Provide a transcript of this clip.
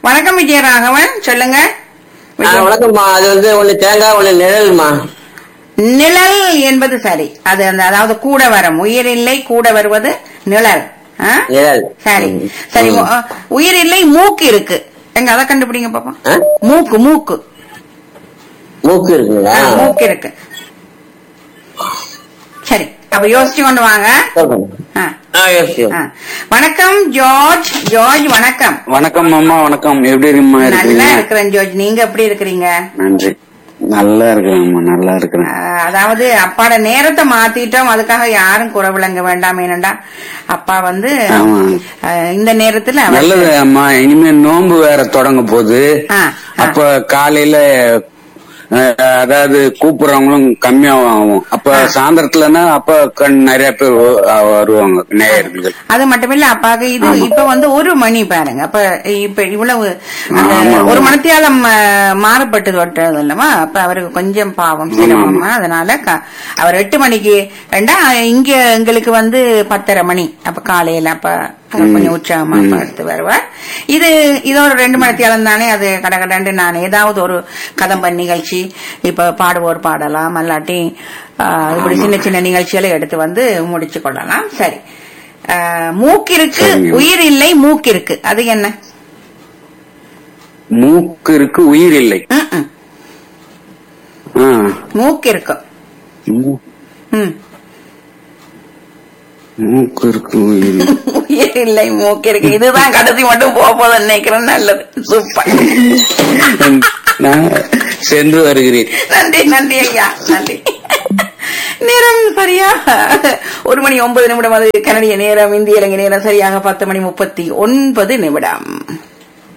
வணக்கம் விஜயராகவன் சொல்லுங்க ஆ, வணக்கம்மா அது வந்து ஒண்ணு தேங்காய் ஒண்ணு நிழல்மா நிழல் என்பது சரி அது அந்த அதாவது கூட வரும் உயிர் இல்லை கூட வருவது நிழல் ஆ? நிழல் சரி ம். சரி ம். மு- உயிர் இல்லை மூக்கு இருக்கு எங்க அதை கண்டுபிடிங்க பாப்போம் ஆ? மூக்கு மூக்கு மூக்கு இருக்குங்களா ஆ, மூக்கு இருக்கு சரி அப்ப யோசிச்சு கொண்டு வாங்க சொல்லுங்க. ஆ, ஆ, yes, yes. ஆ. வணக்கம் ஜார்ஜ் ஜார்ஜ் வணக்கம் வணக்கம் அம்மா வணக்கம் எப்படி இருக்கீம்மா நல்லா இருக்கீங்க இருக்கிறேன் ஜார்ஜ் நீங்க எப்படி இருக்கிறீங்க நன்றி நல்லா இருக்கிறேன்மா நல்லா இருக்கிறேன் ஆஹ் அதாவது அப்பாட நேரத்தை மாத்திட்டோம் அதுக்காக யாரும் குறை விளங்க வேண்டாம் ஏனண்டா அப்பா வந்து ஆமா. ஆஹ் இந்த நேரத்துல அவர்- நல்லது அம்மா இனிமே நோன்பு வேற தொடங்க போகுது ஆ, ஆ. அப்ப காலையில அஹ், அதாவது கூப்பிடுறவங்களும் கம்மியாகும் அப்ப சாயந்தரத்துலன்னா அப்ப கண் நிறைய பேர் வ- அஹ் வருவாங்க நேயர்கள் அது மட்டுமில்ல அப்பாக்கு இது இப்ப வந்து ஒரு மணி பாருங்க அப்ப இப்ப இவ்வளவு அந்த ஆமா, ஒரு ஆமா. மணத்தியாலம் ஆஹ், மாறுபட்டு தொட்டது இல்லமா அப்ப அவருக்கு கொஞ்சம் பாவம் சிரமமா அதனால க- அவர் எட்டு மணிக்கு வேண்டா இங்க எங்களுக்கு வந்து பத்தரை மணி அப்ப காலையில அப்ப அவர் கொஞ்சம் உற்சாகமா பார்த்து வருவார் இது இது ஒரு ரெண்டு மணித்தியாலம் தானே அது கடகடண்டு நான் ஏதாவது ஒரு கதம்ப நிகழ்ச்சி இப்ப பாடுவோர் பாடலாம் அல்லாட்டி ஆஹ், இப்படி சின்ன சின்ன நிகழ்ச்சிகளை எடுத்து வந்து முடிச்சு கொள்ளலாம் சரி ஆஹ், மூக்கிற்கு சரிங்க. உயிர் இல்லை மூக்கிற்கு அது என்ன மூக்கு இருக்கு உயிர் இல்லை ம்ம். ஆ. மூக்கு இருக்கும் மூ- ம். மூக்கு இருக்கு உயிர் இல்லை. உயிர் இல்லை மூக்கு இருக்கு இதுதான் கடைசி மட்டும் போக போதும் நினைக்கிறேன் நல்லது சூப்பர் நான் சென்று வருகிறேன் நன்றி நன்றி ஐயா நன்றி நேரம் சரியா ஒரு மணி ஒன்பது நிமிடம் அது கனடிய நேரம் இந்திய இலங்கை நேரம் சரியாக பத்து மணி முப்பத்தி ஒன்பது நிமிடம்